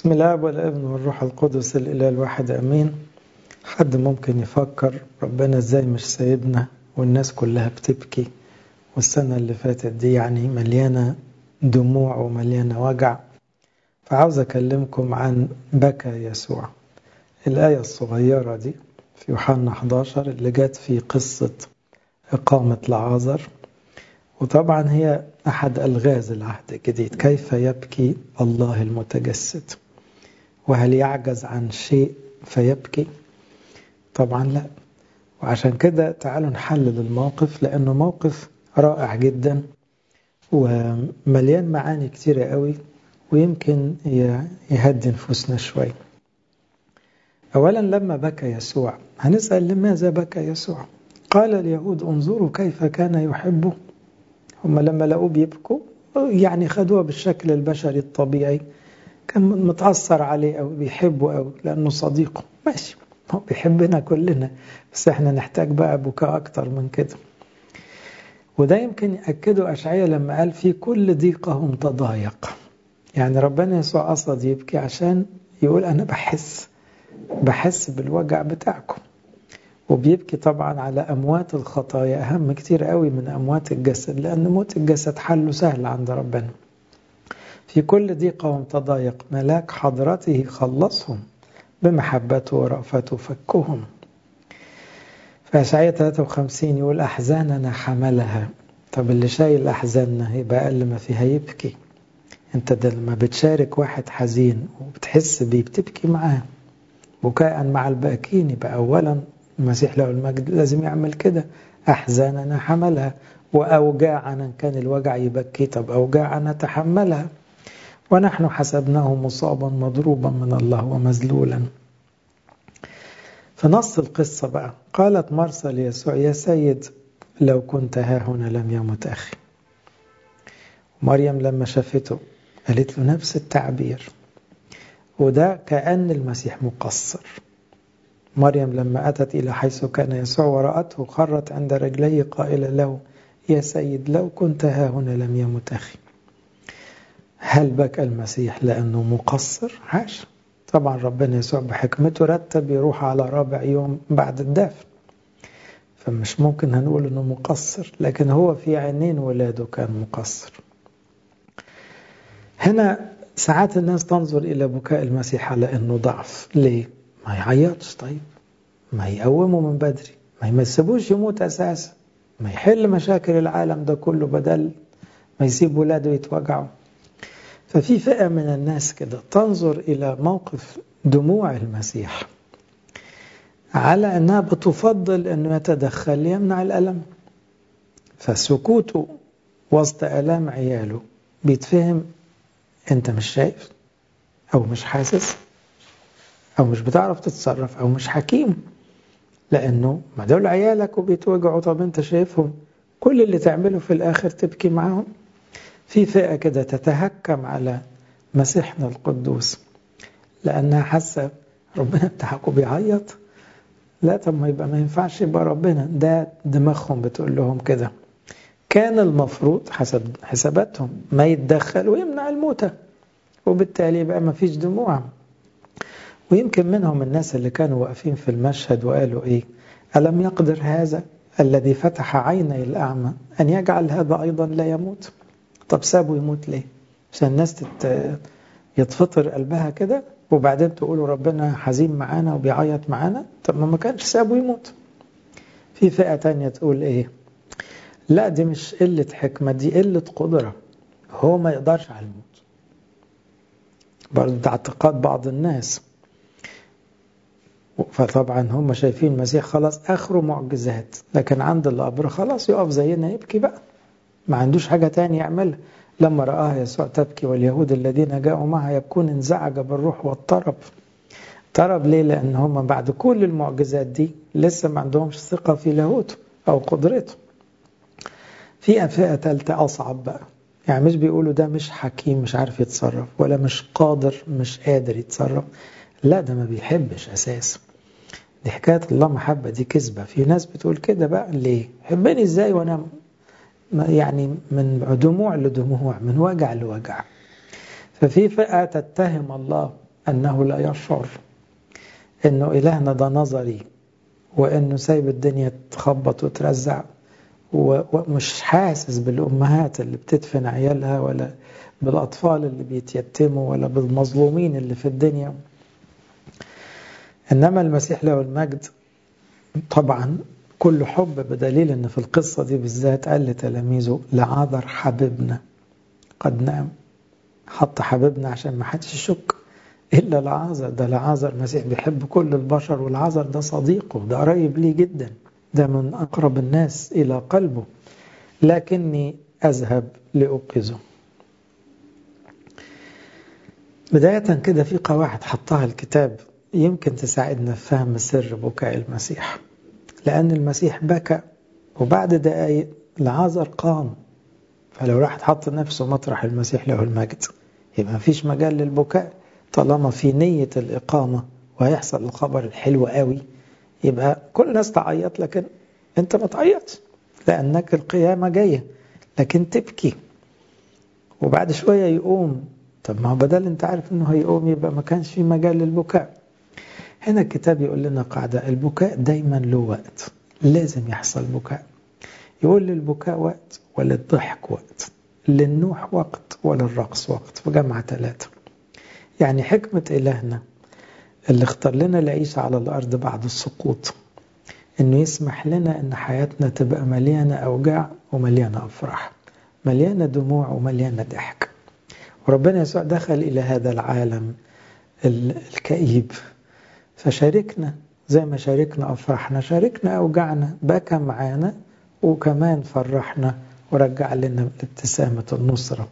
بسم الله والابن والروح القدس الإله الواحد أمين حد ممكن يفكر ربنا ازاي مش سايبنا والناس كلها بتبكي والسنة اللي فاتت دي يعني مليانة دموع ومليانة وجع فعاوز أكلمكم عن بكى يسوع الآية الصغيرة دي في يوحنا 11 اللي جت في قصة إقامة لعازر وطبعا هي أحد ألغاز العهد الجديد كيف يبكي الله المتجسد وهل يعجز عن شيء فيبكي طبعا لا وعشان كده تعالوا نحلل الموقف لأنه موقف رائع جدا ومليان معاني كتيرة قوي ويمكن يهدي نفوسنا شوي أولا لما بكى يسوع هنسأل لماذا بكى يسوع قال اليهود انظروا كيف كان يحبه هم لما لقوه بيبكوا يعني خدوها بالشكل البشري الطبيعي كان متأثر عليه أو بيحبه أو لأنه صديقه ماشي هو بيحبنا كلنا بس احنا نحتاج بقى بكاء أكتر من كده وده يمكن يأكده أشعية لما قال في كل ضيقهم تضايق يعني ربنا يسوع قصد يبكي عشان يقول أنا بحس بحس بالوجع بتاعكم وبيبكي طبعا على أموات الخطايا أهم كتير قوي من أموات الجسد لأن موت الجسد حله سهل عند ربنا في كل ضيقهم تضايق ملاك حضرته خلصهم بمحبته ورأفته فكهم فأشعية 53 يقول أحزاننا حملها طب اللي شايل أحزاننا يبقى أقل ما فيها يبكي أنت ده لما بتشارك واحد حزين وبتحس بيه بتبكي معاه بكاء مع الباكين يبقى أولا المسيح له المجد لازم يعمل كده أحزاننا حملها وأوجاعنا كان الوجع يبكي طب أوجاعنا تحملها ونحن حسبناه مصابا مضروبا من الله ومذلولا في نص القصة بقى قالت مرسى ليسوع يا سيد لو كنت ها هنا لم يمت أخي مريم لما شافته قالت له نفس التعبير وده كأن المسيح مقصر مريم لما أتت إلى حيث كان يسوع ورأته خرت عند رجليه قائلة له يا سيد لو كنت ها هنا لم يمت أخي هل بكى المسيح لأنه مقصر؟ حاش طبعا ربنا يسوع بحكمته رتب يروح على رابع يوم بعد الدفن فمش ممكن هنقول انه مقصر لكن هو في عينين ولاده كان مقصر هنا ساعات الناس تنظر إلى بكاء المسيح على أنه ضعف ليه؟ ما يعيطش طيب ما يقومه من بدري ما يسيبوش يموت أساسا ما يحل مشاكل العالم ده كله بدل ما يسيب ولاده يتوجعوا ففي فئة من الناس كده تنظر إلى موقف دموع المسيح على أنها بتفضل أنه يتدخل ليمنع الألم فسكوته وسط ألام عياله بيتفهم أنت مش شايف أو مش حاسس أو مش بتعرف تتصرف أو مش حكيم لأنه ما دول عيالك وبيتوجعوا طب أنت شايفهم كل اللي تعمله في الآخر تبكي معاهم في فئة كده تتهكم على مسيحنا القدوس لأنها حاسة ربنا بتاعكم بيعيط لا طب ما يبقى ما ينفعش يبقى ربنا ده دماغهم بتقول لهم كده كان المفروض حسب حساباتهم ما يتدخل ويمنع الموتى وبالتالي يبقى ما فيش دموع ويمكن منهم الناس اللي كانوا واقفين في المشهد وقالوا ايه ألم يقدر هذا الذي فتح عيني الأعمى أن يجعل هذا أيضا لا يموت طب سابه يموت ليه عشان الناس تت... يتفطر قلبها كده وبعدين تقولوا ربنا حزين معانا وبيعيط معانا طب ما ما كانش سابه يموت في فئة تانية تقول ايه لا دي مش قلة حكمة دي قلة قدرة هو ما يقدرش على الموت برضه ده اعتقاد بعض الناس فطبعا هم شايفين المسيح خلاص اخره معجزات لكن عند القبر خلاص يقف زينا يبكي بقى ما عندوش حاجة تاني يعملها لما رآها يسوع تبكي واليهود الذين جاءوا معها يبكون انزعج بالروح واضطرب اضطرب ليه لأن هم بعد كل المعجزات دي لسه ما عندهمش ثقة في لاهوته أو قدرته في فئة ثالثة أصعب بقى يعني مش بيقولوا ده مش حكيم مش عارف يتصرف ولا مش قادر مش قادر يتصرف لا ده ما بيحبش أساسا دي حكاية الله محبة دي كذبة في ناس بتقول كده بقى ليه حبني ازاي وانا يعني من دموع لدموع من وجع لوجع ففي فئة تتهم الله أنه لا يشعر أنه إلهنا ده نظري وأنه سايب الدنيا تخبط وترزع ومش حاسس بالأمهات اللي بتدفن عيالها ولا بالأطفال اللي بيتيتموا ولا بالمظلومين اللي في الدنيا إنما المسيح له المجد طبعا كل حب بدليل ان في القصة دي بالذات قال لتلاميذه لعذر حبيبنا قد نام حط حبيبنا عشان ما حدش يشك إلا لعازر ده لعازر المسيح بيحب كل البشر والعازر ده صديقه ده قريب ليه جدا ده من أقرب الناس إلى قلبه لكني أذهب لأوقظه بداية كده في قواعد حطها الكتاب يمكن تساعدنا في فهم سر بكاء المسيح لأن المسيح بكى وبعد دقايق لعازر قام فلو راح تحط نفسه مطرح المسيح له المجد يبقى مفيش مجال للبكاء طالما في نية الإقامة وهيحصل الخبر الحلو قوي يبقى كل الناس تعيط لكن انت ما تعيطش لأنك القيامة جاية لكن تبكي وبعد شوية يقوم طب ما هو بدل انت عارف انه هيقوم يبقى ما كانش في مجال للبكاء هنا الكتاب يقول لنا قاعدة البكاء دايما له وقت لازم يحصل بكاء يقول للبكاء وقت وللضحك وقت للنوح وقت وللرقص وقت وجمع ثلاثة يعني حكمة إلهنا اللي اختار لنا العيش على الأرض بعد السقوط إنه يسمح لنا إن حياتنا تبقى مليانة أوجاع ومليانة أفراح مليانة دموع ومليانة ضحك وربنا يسوع دخل إلى هذا العالم الكئيب فشاركنا زي ما شاركنا أفراحنا شاركنا أوجعنا بكى معانا وكمان فرحنا ورجع لنا ابتسامة النصرة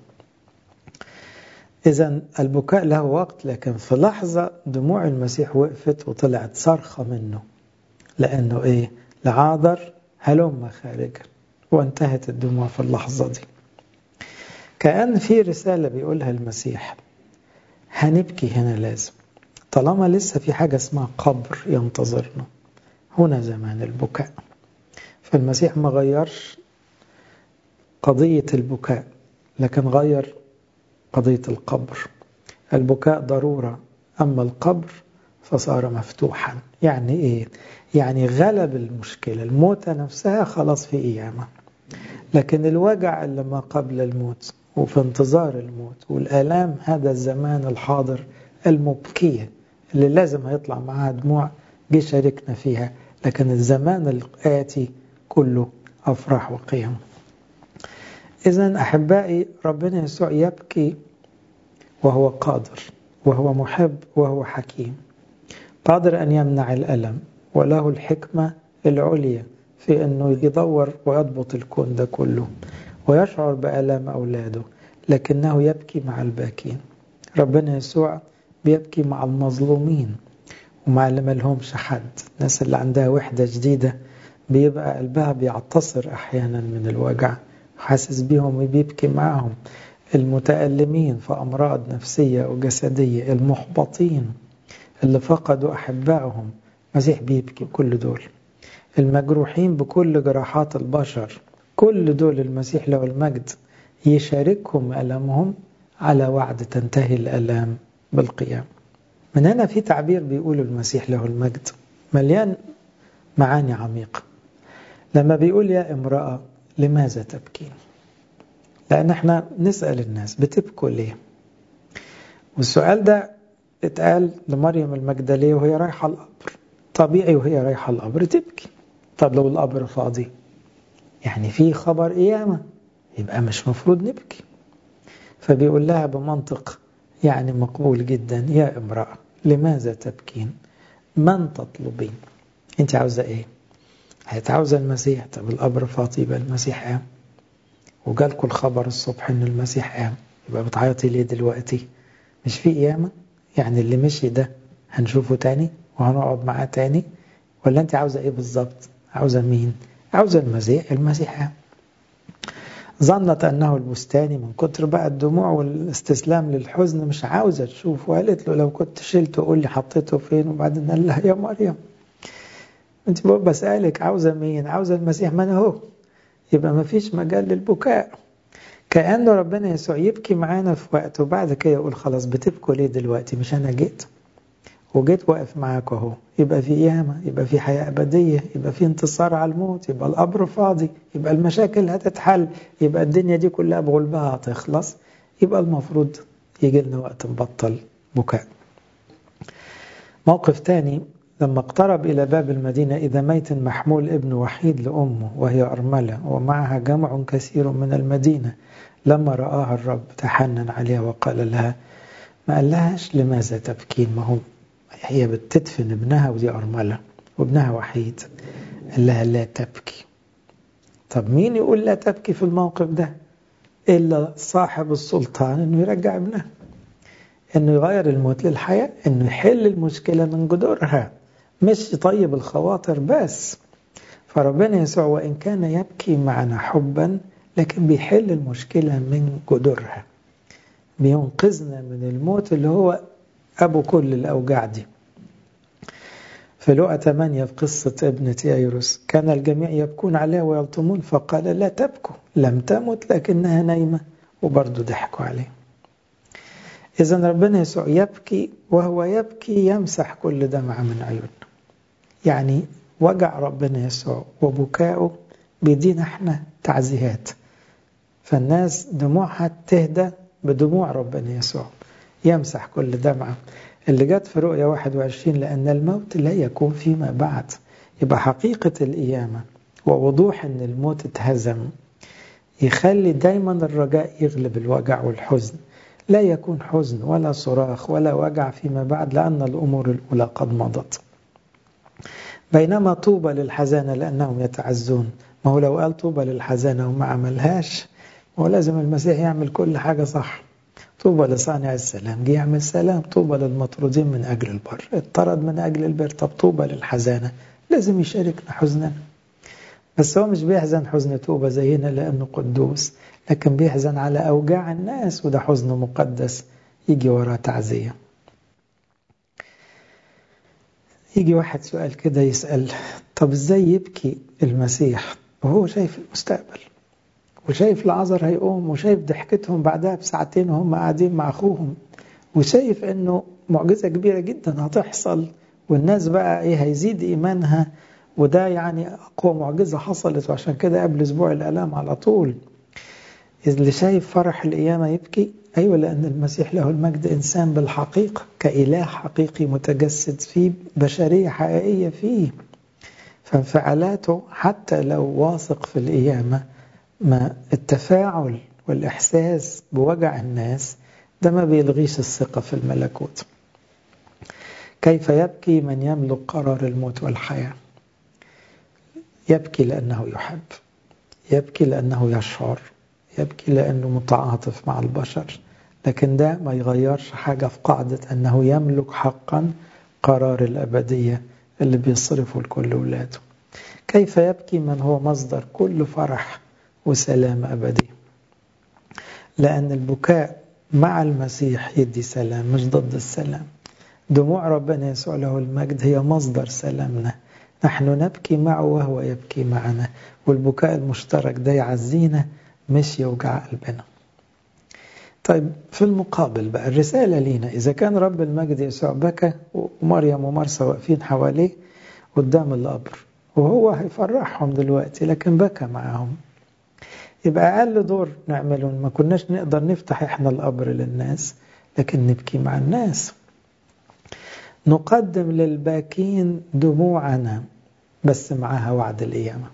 إذا البكاء له وقت لكن في لحظة دموع المسيح وقفت وطلعت صرخة منه لأنه إيه لعاذر هلم خارجا وانتهت الدموع في اللحظة دي كأن في رسالة بيقولها المسيح هنبكي هنا لازم طالما لسه في حاجة اسمها قبر ينتظرنا هنا زمان البكاء فالمسيح ما غيرش قضية البكاء لكن غير قضية القبر البكاء ضرورة أما القبر فصار مفتوحا يعني إيه؟ يعني غلب المشكلة الموتة نفسها خلاص في قيامة لكن الوجع اللي ما قبل الموت وفي انتظار الموت والآلام هذا الزمان الحاضر المبكية اللي لازم هيطلع معاها دموع جه شاركنا فيها لكن الزمان الآتي كله أفراح وقيم إذا أحبائي ربنا يسوع يبكي وهو قادر وهو محب وهو حكيم قادر أن يمنع الألم وله الحكمة العليا في أنه يدور ويضبط الكون ده كله ويشعر بألام أولاده لكنه يبكي مع الباكين ربنا يسوع بيبكي مع المظلومين ومع اللي ملهمش حد الناس اللي عندها وحدة جديدة بيبقى قلبها بيعتصر أحيانا من الوجع حاسس بيهم وبيبكي معهم المتألمين في أمراض نفسية وجسدية المحبطين اللي فقدوا أحبائهم مسيح بيبكي كل دول المجروحين بكل جراحات البشر كل دول المسيح له المجد يشاركهم ألمهم على وعد تنتهي الألام بالقيام من هنا في تعبير بيقول المسيح له المجد مليان معاني عميقة لما بيقول يا امرأة لماذا تبكين لأن احنا نسأل الناس بتبكوا ليه والسؤال ده اتقال لمريم المجدلية وهي رايحة القبر طبيعي وهي رايحة القبر تبكي طب لو القبر فاضي يعني في خبر قيامة يبقى مش مفروض نبكي فبيقول لها بمنطق يعني مقبول جدا يا امرأة لماذا تبكين من تطلبين انت عاوزة ايه انت عاوزة المسيح طب القبر فاضي يبقى المسيح قام وجالكم الخبر الصبح ان المسيح قام يبقى بتعيطي ليه دلوقتي مش في قيامة يعني اللي مشي ده هنشوفه تاني وهنقعد معاه تاني ولا انت عاوزة ايه بالظبط عاوزة مين عاوزة المسيح المسيح قام ظنت أنه البستاني من كتر بقى الدموع والاستسلام للحزن مش عاوزة تشوفه وقالت له لو كنت شلته قول لي حطيته فين وبعدين قال لها يا مريم انت بسألك عاوزة مين عاوزة المسيح ما أنا هو يبقى ما فيش مجال للبكاء كأنه ربنا يسوع يبكي معانا في وقت وبعد كده يقول خلاص بتبكوا ليه دلوقتي مش أنا جيت وجيت واقف معاك اهو يبقى في قيامة يبقى في حياة أبدية يبقى في انتصار على الموت يبقى القبر فاضي يبقى المشاكل هتتحل يبقى الدنيا دي كلها بغلبها هتخلص يبقى المفروض يجي لنا وقت نبطل بكاء موقف تاني لما اقترب إلى باب المدينة إذا ميت محمول ابن وحيد لأمه وهي أرملة ومعها جمع كثير من المدينة لما رآها الرب تحنن عليها وقال لها ما قالهاش لماذا تبكين ما هو هي بتدفن ابنها ودي أرملة وابنها وحيد قال لها لا تبكي طب مين يقول لا تبكي في الموقف ده إلا صاحب السلطان إنه يرجع ابنها إنه يغير الموت للحياة إنه يحل المشكلة من جذورها مش يطيب الخواطر بس فربنا يسوع وإن كان يبكي معنا حبا لكن بيحل المشكلة من جذورها بينقذنا من الموت اللي هو أبو كل الأوجاع دي في لقى 8 في قصة ابنة يايروس كان الجميع يبكون عليها ويلطمون فقال لا تبكوا لم تمت لكنها نايمة وبرضه ضحكوا عليه إذا ربنا يسوع يبكي وهو يبكي يمسح كل دمعة من عيوننا يعني وجع ربنا يسوع وبكاؤه بيدينا احنا تعزيهات فالناس دموعها تهدى بدموع ربنا يسوع يمسح كل دمعة اللي جت في رؤية 21 لأن الموت لا يكون فيما بعد يبقى حقيقة القيامة ووضوح أن الموت اتهزم يخلي دايما الرجاء يغلب الوجع والحزن لا يكون حزن ولا صراخ ولا وجع فيما بعد لأن الأمور الأولى قد مضت بينما طوبى للحزانة لأنهم يتعزون ما هو لو قال طوبى للحزانة وما عملهاش هو لازم المسيح يعمل كل حاجة صح طوبى لصانع السلام جه يعمل سلام طوبى للمطرودين من أجل البر اطرد من أجل البر طب طوبى للحزانة لازم يشاركنا حزننا بس هو مش بيحزن حزن توبة زينا لأنه قدوس لكن بيحزن على أوجاع الناس وده حزن مقدس يجي وراه تعزية يجي واحد سؤال كده يسأل طب ازاي يبكي المسيح وهو شايف المستقبل وشايف العذر هيقوم وشايف ضحكتهم بعدها بساعتين وهم قاعدين مع اخوهم وشايف انه معجزه كبيره جدا هتحصل والناس بقى ايه هيزيد ايمانها وده يعني اقوى معجزه حصلت وعشان كده قبل اسبوع الالام على طول اللي شايف فرح القيامه يبكي ايوه لان المسيح له المجد انسان بالحقيقه كاله حقيقي متجسد فيه بشريه حقيقيه فيه فانفعالاته حتى لو واثق في القيامه ما التفاعل والإحساس بوجع الناس ده ما بيلغيش الثقة في الملكوت كيف يبكي من يملك قرار الموت والحياة يبكي لأنه يحب يبكي لأنه يشعر يبكي لأنه متعاطف مع البشر لكن ده ما يغيرش حاجة في قاعدة أنه يملك حقا قرار الأبدية اللي بيصرفه لكل ولاده كيف يبكي من هو مصدر كل فرح وسلام أبدي لأن البكاء مع المسيح يدي سلام مش ضد السلام دموع ربنا يسوع له المجد هي مصدر سلامنا نحن نبكي معه وهو يبكي معنا والبكاء المشترك ده يعزينا مش يوجع قلبنا طيب في المقابل بقى الرسالة لينا إذا كان رب المجد يسوع بكى ومريم ومرسى واقفين حواليه قدام القبر وهو هيفرحهم دلوقتي لكن بكى معاهم يبقى أقل دور نعمله ما كناش نقدر نفتح إحنا القبر للناس لكن نبكي مع الناس نقدم للباكين دموعنا بس معها وعد القيامة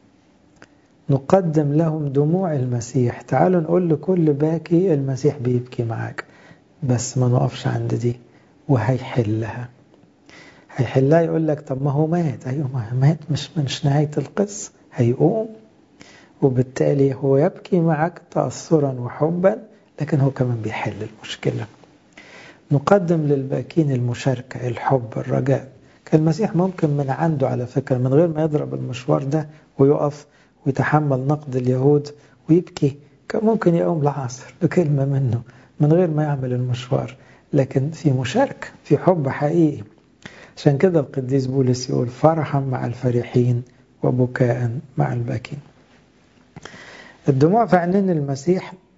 نقدم لهم دموع المسيح تعالوا نقول لكل باكي المسيح بيبكي معاك بس ما نقفش عند دي وهيحلها هيحلها يقول لك طب ما هو مات ايوه ما مات مش مش نهايه القصه هيقوم وبالتالي هو يبكي معك تأثرا وحبا لكن هو كمان بيحل المشكلة نقدم للباكين المشاركة الحب الرجاء كان المسيح ممكن من عنده على فكرة من غير ما يضرب المشوار ده ويقف ويتحمل نقد اليهود ويبكي كان ممكن يقوم العصر بكلمة منه من غير ما يعمل المشوار لكن في مشاركة في حب حقيقي عشان كده القديس بولس يقول فرحا مع الفرحين وبكاء مع الباكين الدموع في عينين المسيح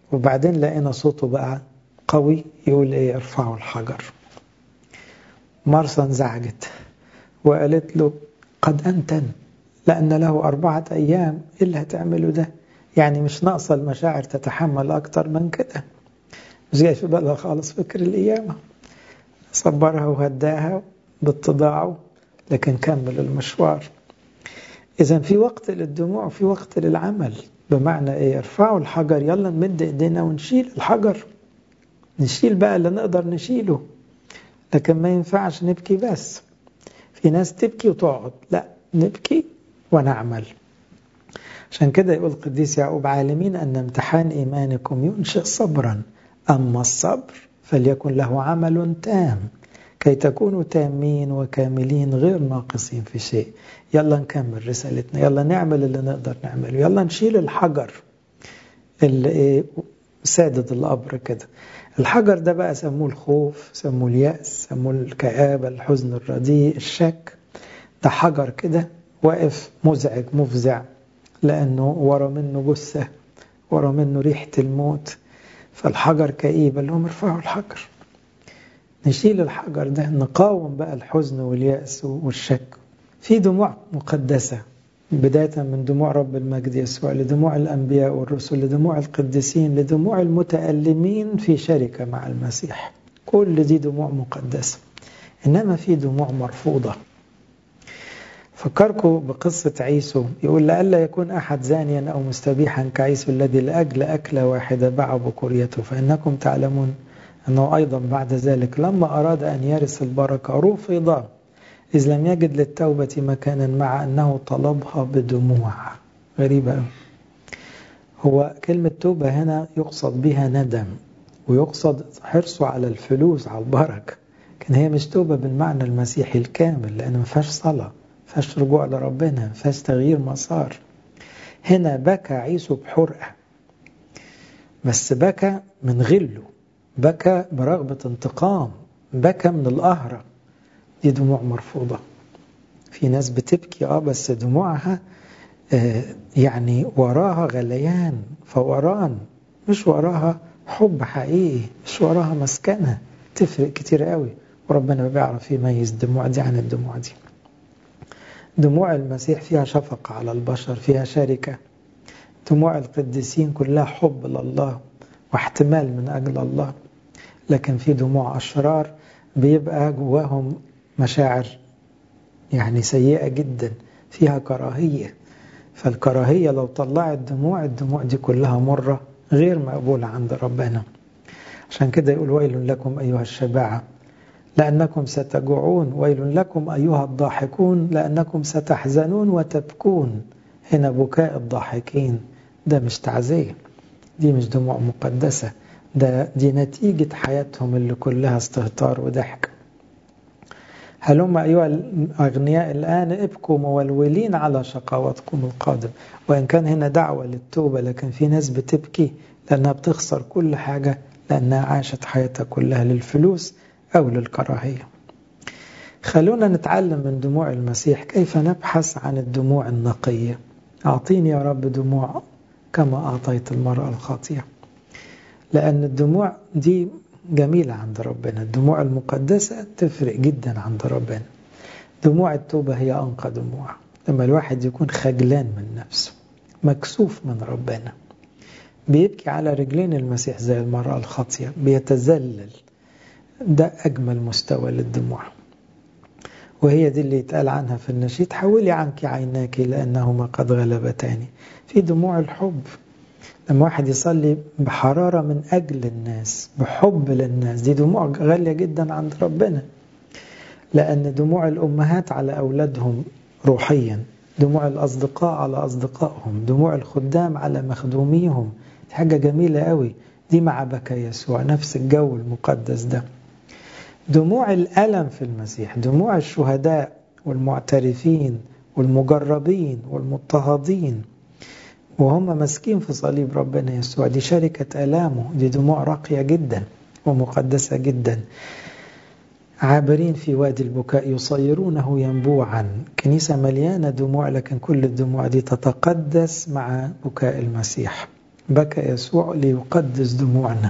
وبعدين لقينا صوته بقى قوي يقول ايه ارفعوا الحجر مرسى انزعجت وقالت له قد أنتن لأن له أربعة أيام إيه اللي هتعمله ده يعني مش ناقصة المشاعر تتحمل أكتر من كده مش جاي في بالها خالص فكر القيامة صبرها وهداها باتضاعه لكن كمل المشوار إذا في وقت للدموع وفي وقت للعمل بمعنى إيه ارفعوا الحجر يلا نمد إيدينا ونشيل الحجر نشيل بقى اللي نقدر نشيله لكن ما ينفعش نبكي بس في ناس تبكي وتقعد لا نبكي ونعمل عشان كده يقول القديس يعقوب عالمين أن امتحان إيمانكم ينشئ صبرا أما الصبر فليكن له عمل تام كي تكونوا تامين وكاملين غير ناقصين في شيء يلا نكمل رسالتنا يلا نعمل اللي نقدر نعمله يلا نشيل الحجر اللي سادد القبر كده الحجر ده بقى سموه الخوف سموه اليأس سموه الكآبة الحزن الرديء الشك ده حجر كده واقف مزعج مفزع لأنه ورا منه جثة ورا منه ريحة الموت فالحجر كئيب اللي هم ارفعوا الحجر نشيل الحجر ده نقاوم بقى الحزن واليأس والشك في دموع مقدسة بداية من دموع رب المجد يسوع لدموع الأنبياء والرسل لدموع القديسين لدموع المتألمين في شركة مع المسيح كل دي دموع مقدسة إنما في دموع مرفوضة فكركم بقصة عيسو يقول لألا يكون أحد زانيا أو مستبيحا كعيسو الذي لأجل أكلة واحدة باع بكوريته فإنكم تعلمون أنه أيضا بعد ذلك لما أراد أن يرث البركة رفض إذ لم يجد للتوبة مكانا مع أنه طلبها بدموع غريبة هو كلمة توبة هنا يقصد بها ندم ويقصد حرصه على الفلوس على البركة لكن هي مش توبة بالمعنى المسيحي الكامل لأن ما فيهاش صلاة ما فيهاش رجوع لربنا ما فيهاش تغيير مسار هنا بكى عيسو بحرقة بس بكى من غله بكى برغبة انتقام بكى من القهرة دي دموع مرفوضة في ناس بتبكي اه بس دموعها آه يعني وراها غليان فوران مش وراها حب حقيقي مش وراها مسكنة تفرق كتير قوي وربنا بيعرف يميز الدموع دي عن الدموع دي دموع المسيح فيها شفقة على البشر فيها شركة دموع القديسين كلها حب لله واحتمال من أجل الله لكن في دموع أشرار بيبقى جواهم مشاعر يعني سيئة جدا فيها كراهية فالكراهية لو طلعت دموع الدموع دي كلها مرة غير مقبولة عند ربنا عشان كده يقول ويل لكم أيها الشباعة لأنكم ستجوعون ويل لكم أيها الضاحكون لأنكم ستحزنون وتبكون هنا بكاء الضاحكين ده مش تعزية دي مش دموع مقدسة ده دي نتيجة حياتهم اللي كلها استهتار وضحك هلم أيها الأغنياء الآن ابكوا مولولين على شقاوتكم القادم وإن كان هنا دعوة للتوبة لكن في ناس بتبكي لأنها بتخسر كل حاجة لأنها عاشت حياتها كلها للفلوس أو للكراهية خلونا نتعلم من دموع المسيح كيف نبحث عن الدموع النقية أعطيني يا رب دموع كما أعطيت المرأة الخاطئة لأن الدموع دي جميلة عند ربنا الدموع المقدسة تفرق جدا عند ربنا دموع التوبة هي أنقى دموع لما الواحد يكون خجلان من نفسه مكسوف من ربنا بيبكي على رجلين المسيح زي المرأة الخاطية بيتذلل ده أجمل مستوى للدموع وهي دي اللي يتقال عنها في النشيد حولي عنك عيناك لأنهما قد غلبتاني في دموع الحب لما واحد يصلي بحرارة من أجل الناس بحب للناس دي دموع غالية جدا عند ربنا لأن دموع الأمهات على أولادهم روحيا دموع الأصدقاء على أصدقائهم دموع الخدام على مخدوميهم دي حاجة جميلة قوي دي مع بكى يسوع نفس الجو المقدس ده دموع الألم في المسيح دموع الشهداء والمعترفين والمجربين والمضطهدين وهم ماسكين في صليب ربنا يسوع دي شركة ألامه دي دموع راقية جدا ومقدسة جدا عابرين في وادي البكاء يصيرونه ينبوعا كنيسة مليانة دموع لكن كل الدموع دي تتقدس مع بكاء المسيح بكى يسوع ليقدس دموعنا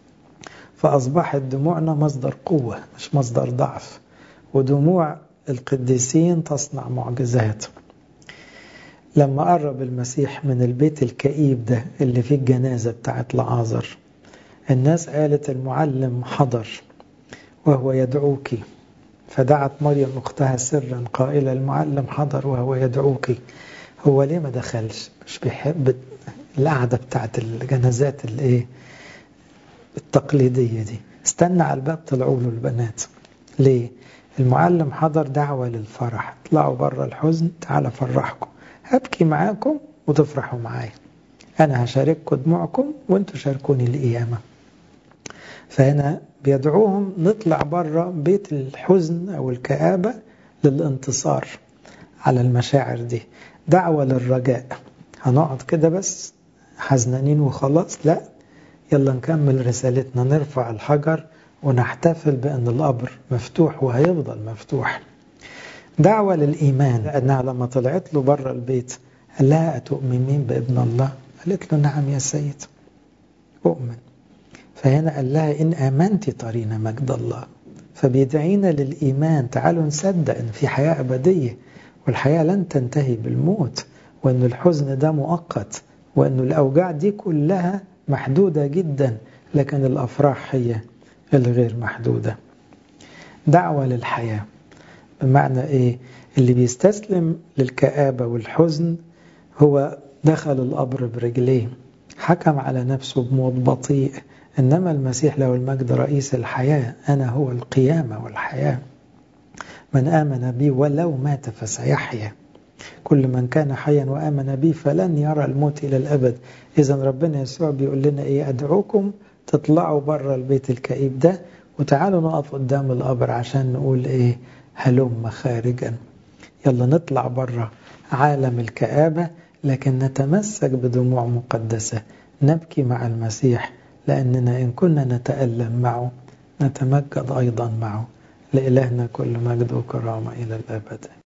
فأصبحت دموعنا مصدر قوة مش مصدر ضعف ودموع القديسين تصنع معجزات لما قرب المسيح من البيت الكئيب ده اللي فيه الجنازة بتاعت لعازر الناس قالت المعلم حضر وهو يدعوك فدعت مريم أختها سرا قائلة المعلم حضر وهو يدعوك هو ليه ما دخلش مش بيحب القعدة بتاعت الجنازات الايه التقليدية دي استنى على الباب طلعوا له البنات ليه المعلم حضر دعوة للفرح اطلعوا بره الحزن تعالى فرحكم هبكي معاكم وتفرحوا معايا أنا هشارككم دموعكم وانتوا شاركوني القيامة فهنا بيدعوهم نطلع بره بيت الحزن أو الكآبة للانتصار على المشاعر دي دعوة للرجاء هنقعد كده بس حزنانين وخلاص لا يلا نكمل رسالتنا نرفع الحجر ونحتفل بأن القبر مفتوح وهيفضل مفتوح دعوة للإيمان لأنها لما طلعت له بره البيت قال لها أتؤمنين بابن الله قالت له نعم يا سيد أؤمن فهنا قال لها إن آمنت ترين مجد الله فبيدعينا للإيمان تعالوا نصدق إن في حياة أبدية والحياة لن تنتهي بالموت وأن الحزن ده مؤقت وأن الأوجاع دي كلها محدودة جدا لكن الأفراح هي الغير محدودة دعوة للحياة بمعنى إيه اللي بيستسلم للكآبة والحزن هو دخل القبر برجليه حكم على نفسه بموت بطيء إنما المسيح له المجد رئيس الحياة أنا هو القيامة والحياة من آمن بي ولو مات فسيحيا كل من كان حيا وآمن بي فلن يرى الموت إلى الأبد إذا ربنا يسوع بيقول لنا إيه أدعوكم تطلعوا بره البيت الكئيب ده وتعالوا نقف قدام القبر عشان نقول إيه هلم خارجا يلا نطلع بره عالم الكآبة لكن نتمسك بدموع مقدسة نبكي مع المسيح لأننا إن كنا نتألم معه نتمجد أيضا معه لإلهنا كل مجد وكرامة إلى الأبد